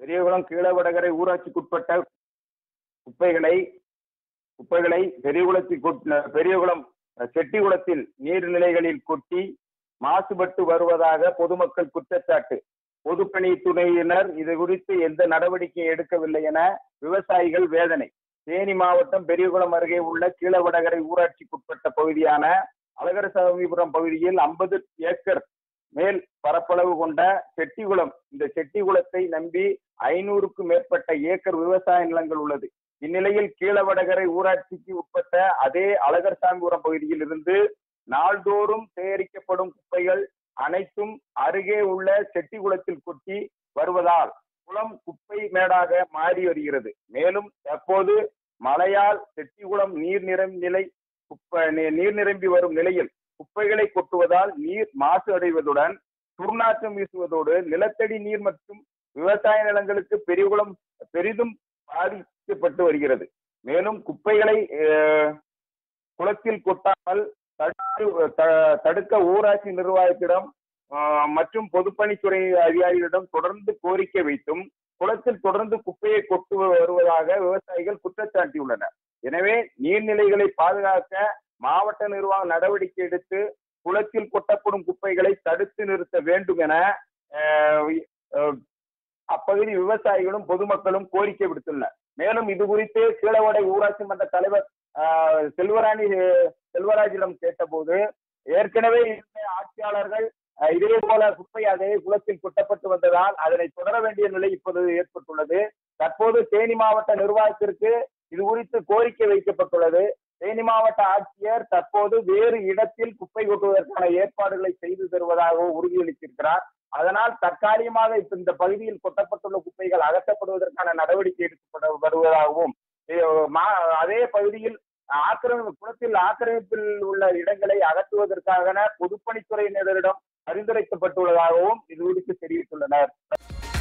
பெரியகுளம் கீழவடகரை ஊராட்சிக்குட்பட்ட குப்பைகளை குப்பைகளை பெரியகுளத்தில் கொட்- பெரியகுளம் செட்டிகுளத்தில் நீர்நிலைகளில் கொட்டி மாசுபட்டு வருவதாக பொதுமக்கள் குற்றச்சாட்டு பொதுப்பணித்துறையினர் இது குறித்து எந்த நடவடிக்கையும் எடுக்கவில்லை என விவசாயிகள் வேதனை தேனி மாவட்டம் பெரியகுளம் அருகே உள்ள கீழவடகரை ஊராட்சிக்குட்பட்ட பகுதியான அழகரசாமிபுரம் பகுதியில் ஐம்பது ஏக்கர் மேல் பரப்பளவு கொண்ட செட்டிகுளம் இந்த செட்டிகுளத்தை நம்பி ஐநூறுக்கும் மேற்பட்ட ஏக்கர் விவசாய நிலங்கள் உள்ளது இந்நிலையில் கீழவடகரை ஊராட்சிக்கு உட்பட்ட அதே அழகர்சாமிபுரம் பகுதியில் இருந்து நாள்தோறும் சேகரிக்கப்படும் குப்பைகள் அனைத்தும் அருகே உள்ள செட்டிகுளத்தில் கொட்டி வருவதால் குளம் குப்பை மேடாக மாறி வருகிறது மேலும் தற்போது மழையால் செட்டிகுளம் நீர் நிரம்பி நிலை குப்பை நீ- நீர் நிரம்பி வரும் நிலையில் குப்பைகளை கொட்டுவதால் நீர் மாசு அடைவதுடன் துர்நாற்றம் வீசுவதோடு நிலத்தடி நீர் மற்றும் விவசாய நிலங்களுக்கு பெரிகுளம் பெரிதும் பாதிக்கப்பட்டு வருகிறது மேலும் குப்பைகளை அஹ், குளத்தில் கொட்டாமல் தடுத்து த- தடுக்க ஊராட்சி நிர்வாகத்திடம் ஆஹ், மற்றும் பொதுப்பணித்துறை அதிகாரிகளிடம் தொடர்ந்து கோரிக்கை வைத்தும் குளத்தில் தொடர்ந்து குப்பையை கொட்டு வருவதாக விவசாயிகள் குற்றச்சாட்டியுள்ளனர் எனவே நீர்நிலைகளை பாதுகாக்க மாவட்ட நிர்வாகம் நடவடிக்கை எடுத்து குளத்தில் கொட்டப்படும் குப்பைகளை தடுத்து நிறுத்த வேண்டும் என ஆஹ், ஆஹ், அப்பகுதி விவசாயிகளும் பொதுமக்களும் கோரிக்கை விடுத்துள்ளனர் மேலும் இது குறித்து கீழவடை ஊராட்சி மன்ற தலைவர் ஆஹ், செல்வராணி அஹ், செல்வராஜிடம் கேட்டபோது ஏற்கனவே இருந்த ஆட்சியாளர்கள் அஹ், இதே போல குப்பை அதே குளத்தில் கொட்டப்பட்டு வந்ததால் அதனை தொடர வேண்டிய நிலை இப்போது ஏற்பட்டுள்ளது தற்போது தேனி மாவட்ட நிர்வாகத்திற்கு இது குறித்து கோரிக்கை வைக்கப்பட்டுள்ளது தேனி மாவட்ட ஆட்சியர் தற்போது வேறு இடத்தில் குப்பை கொட்டுவதற்கான ஏற்பாடுகளை செய்து தருவதாகவும் உறுதியளித்திருக்கிறார் அதனால் தற்காலிகமாக இப்ப இந்த பகுதியில் கொட்டப்பட்டுள்ள குப்பைகள் அகற்றப்படுவதற்கான நடவடிக்கை எடுக்கப்பட வருவதாகவும் அஹ் மா- அதே பகுதியில் ஆக்கிரமிப்பு குளத்தில் ஆக்கிரமிப்பில் உள்ள இடங்களை அகற்றுவதற்காக பொதுப்பணித்துறையினரிடம் பரிந்துரைக்கப்பட்டுள்ளதாகவும் இது குறித்து தெரிவித்துள்ளனர்